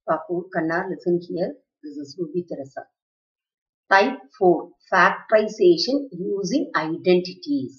Papu, Kanna, listen here. This is Ruby Teresa. Type 4 Factorization using identities.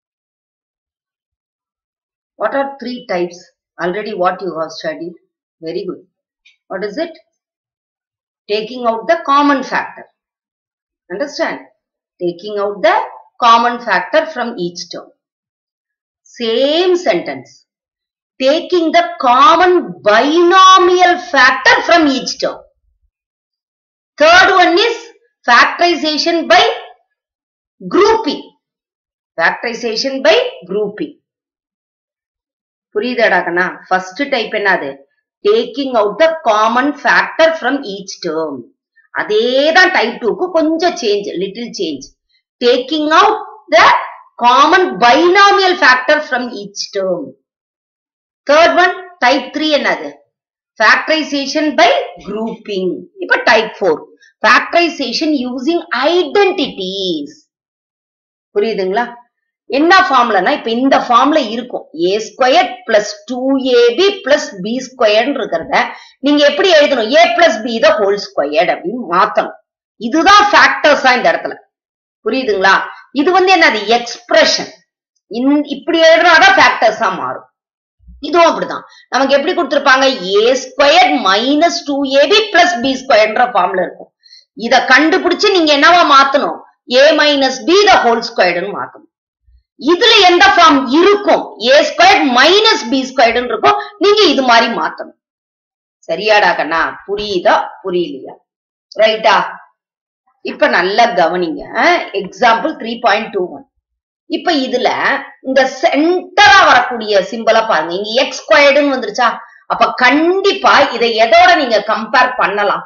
What are three types? Already what you have studied. Very good. What is it? Taking out the common factor. Understand? Taking out the common factor from each term. Same sentence. Taking the common binomial factor from each term. Third one is factorization by grouping. Factorization by grouping. புரியுதாடா கண்ணா first type என்னது taking out the common factor from each term அதே தான் type டூக்கு கொஞ்சம் change little change taking out the common binomial factor from each term third one type three என்னது factorization by grouping இப்ப type four factorization using identities புரியுதுங்களா என்ன ஃபார்ம்லனா இப்ப இந்த ஃபார்ம்ல இருக்கும் A square plus two AB plus B square இருக்கிறத நீங்க எப்படி எழுதணும் A plus B the whole squared அப்படின்னு மாத்தணும் இதுதான் ஃபேக்டர்ஸா இந்த இடத்துல புரியுதுங்களா இது வந்து என்னது எக்ஸ்பிரஷன் இப்படி எழுதுனாதான் ஃபேக்டர்ஸா மாறும் இதுவும் அப்படிதான் நமக்கு எப்படி கொடுத்திருப்பாங்க A square minus two AB plus B ஸ்கொயர்ன்ற ஃபார்ம்ல இருக்கும் இத கண்டுபிடிச்சு நீங்க என்னவா மாத்தணும் A minus B the whole ஸ்கொயர்டுன்னு மாத்தணும் இதுல எந்த ஃபார்ம் இருக்கும் ஏ ஸ்கொயர் மைனஸ் பி ஸ்கொயர்டுன்னு இருக்கும் நீங்க இது மாதிரி மாத்தணும் சரியாடா கண்ணா புரியுதா புரியலையா ரைட்டா இப்ப நல்லா கவனிங்க example three point two one இப்ப இதுல இந்த சென்டரா வரக்கூடிய சிம்பிளா பாருங்க இங்க எக்ஸ் ஸ்கொயர்டுன்னு வந்துருச்சா அப்ப கண்டிப்பா இதை எதோட நீங்க கம்பேர் பண்ணலாம்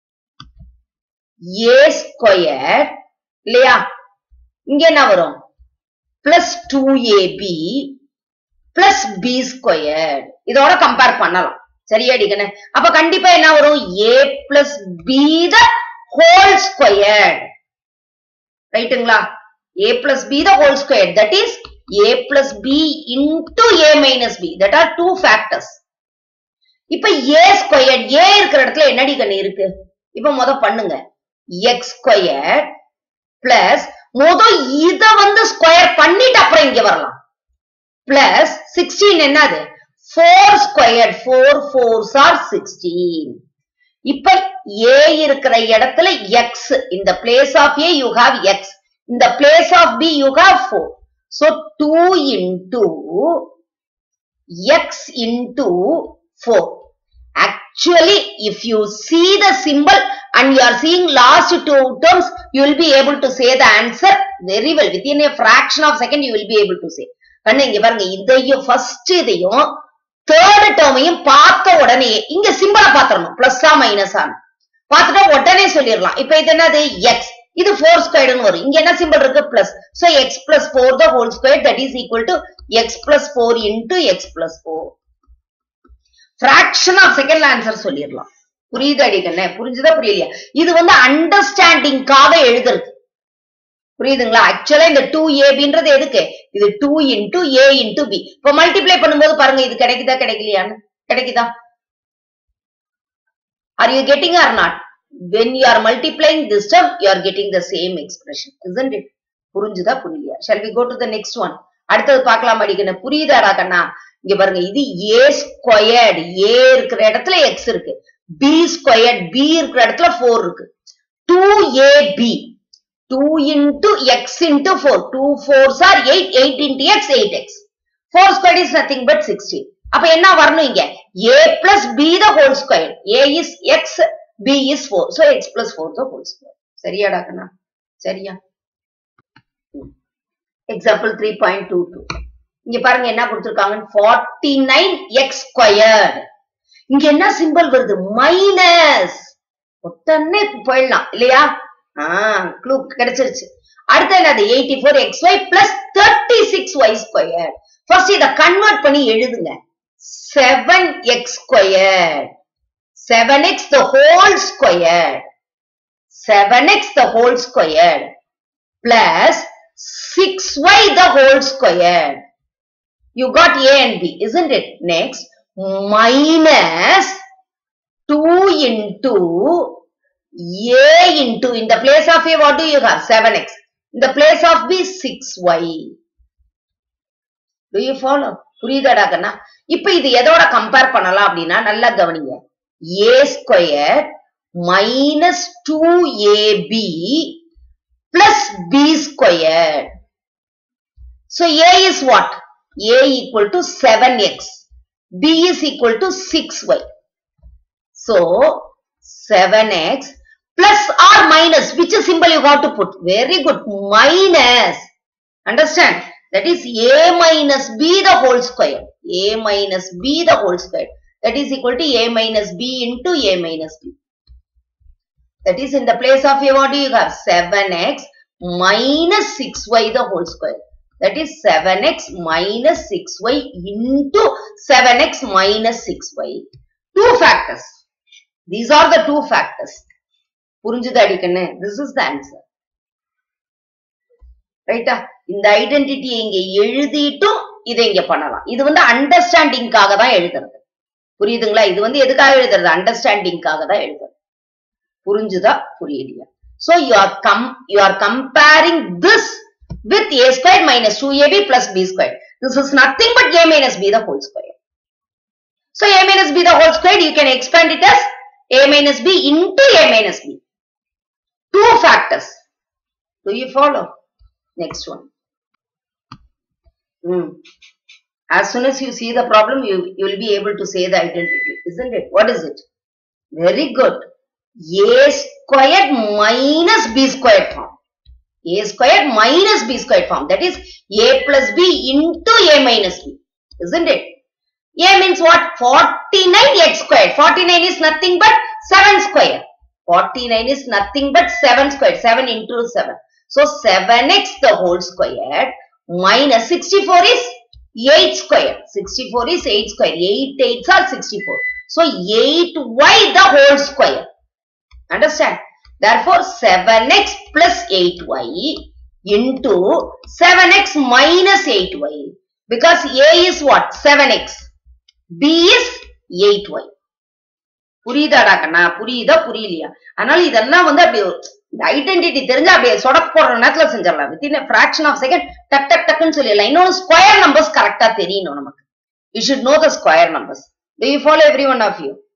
ஏ ஸ்கொயர் இல்லையா இங்க என்ன வரும் plus two AB plus B square இதோட கம்பேர் பண்ணலாம் சரியா டிகன அப்ப கண்டிப்பா என்ன வரும் A plus B the whole square ரைட்டுங்களா a plus b the whole square that is a plus b into a minus b that are two factors இப்ப a squared a இருக்கிற இடத்துல என்னடி கண்ணு இருக்கு இப்ப முத பண்ணுங்க x squared plus முத இத வந்து ஸ்கொயர் பண்ணிட்டு அப்புறம் இங்க வரலாம் பிளஸ் சிக்ஸ்டீன் என்னது four square four fours are sixteen இப்ப a இருக்கிற இடத்துல x இந்த place of a you have x in the place of b you have 4 so 2 into x into 4 actually if you see the symbol and you are seeing last two terms you will be able to say the answer very well within a fraction of second you will be able to say கண்ணு இங்க பாருங்க இதையும் first இதையும் third டேர்மையும் பார்த்த உடனே இங்க சிம்பிளா பாத்திரணும் பிளஸ்ஸா மைனஸா பார்த்துட்டா உடனே சொல்லிடலாம் இப்ப இது என்னது எக்ஸ் இது ஃபோர் ஸ்கொயர்டுன்னு வரும் இங்க என்ன சிம்பிள் இருக்கு plus so X plus four the whole square that is equal to X plus four into X plus four fraction of second answer சொல்லிடலாம் புரியுது அடிக்கண்ணே புரிஞ்சுதா புரியலையா இது வந்து அண்டர்ஸ்டாண்டிங்காக எழுதுறது புரியுதுங்களா ஆக்சுவலா இந்த டூ ஏபின்றது எதுக்கு இது two into A into B இப்ப மல்டிப்ளை பண்ணும்போது பாருங்க இது கிடைக்குதா கிடைக்கலையான்னு கிடைக்குதா are you getting or not when you are multiplying this term you are getting the same expression isn't it புரிஞ்சுதா புரியலையா shall we go to the next one அடுத்தது பார்க்கலாம் அடிக்கணும் புரியுதாடா கண்ணா இங்க பாருங்க இது ஏ ஸ்கொயர்டு ஏ இருக்கிற இடத்துல எக்ஸ் இருக்கு பி ஸ்கொயர்ட் பி இருக்கிற இடத்துல ஃபோர் இருக்கு two A B two into X into four two fours are eight eight into X eight X four square is nothing but sixteen அப்ப என்ன வரணும் இங்க A plus B the whole square A is X b is 4 so x plus 4 the whole square சரியாடா கண்ணா சரியா example three point two two இங்க பாருங்க என்ன கொடுத்துருக்காங்க ஃபார்ட்டி நைன் எக்ஸ் ஸ்கொயர் இங்க என்ன சிம்பிள் வருது மைனஸ் உடனே போயிடலாம் இல்லையா ஆஹ் க்ளூ கிடைச்சிருச்சு அடுத்து என்னது eighty four X Y plus thirty six Y square first இதை கன்வெர்ட் பண்ணி எழுதுங்க seven X square 7x the whole squared 7x the whole squared plus 6y the whole squared you got a and b isn't it next minus 2 into a into in the place of a what do you have 7x in the place of b 6y do you follow புரியுதாடா கண்ணா இப்ப இது எதோட compare பண்ணலாம் அப்படின்னா நல்லா கவனிங்க a square minus two AB plus B square So A is what? A equal to 7x. B is equal to 6y. So 7x plus or minus, which symbol you have to put? Very good. Minus. Understand? That is A minus B the whole square. A minus B the whole square. That is equal to A minus B into A minus B. That is in the place of A what do you have? 7x minus 6y the whole square. That is 7x minus 6y into 7x minus 6y. Two factors. These are the two factors. புரிஞ்சுது அடிக்கண்ணு this is the answer ரைட்டா இந்த identity இங்க எழுதிட்டும் இதை இங்க பண்ணலாம் இது வந்து அண்டர்ஸ்டாண்டிங்காக தான் எழுதுறது புரியுதுங்களா இது வந்து எதுக்காக எழுதுறது அண்டர்ஸ்டாண்டிங்காக தான் எழுதுறது புரிஞ்சுதா புரியலையா so you are come you are comparing this with a squared minus 2ab plus b squared. This is nothing but a minus b the whole square. So a minus b the whole squared you can expand it as a minus b into a minus b. Two factors. Do you follow? Next one. Hmm. As soon as you see the problem, you, you will be able to say the identity, isn't it? What is it? Very good. a squared minus b squared form. a squared minus b squared form. That is a plus b into a minus b. Isn't it? a means what? 49 x squared. 49 is nothing but 7 square. 49 is nothing but 7 squared. 7 into 7. So 7x the whole square minus 64 is 8 square. 64 is 8 square. 8 8s are 64. So 8y the whole square. Understand? Therefore, 7x plus 8y into 7x minus 8y. Because A is what? 7x. B is 8y. புரியுதாடா கண்ணா புரியுதா புரியலையா அதனால இதெல்லாம் வந்து அப்படி இந்த identity தெரிஞ்சா அப்படியே சொடக்கு போடுற நேரத்துல செஞ்சிடலாம் வித்தின் ஃபிராக்ஷன் ஆஃப் செகண்ட் டக் டக் டக்குன்னு சொல்லிடலாம் இன்னொன்று ஸ்கொயர் நம்பர்ஸ் கரெக்டா தெரியணும் நமக்கு you should know the square numbers do you follow every one of you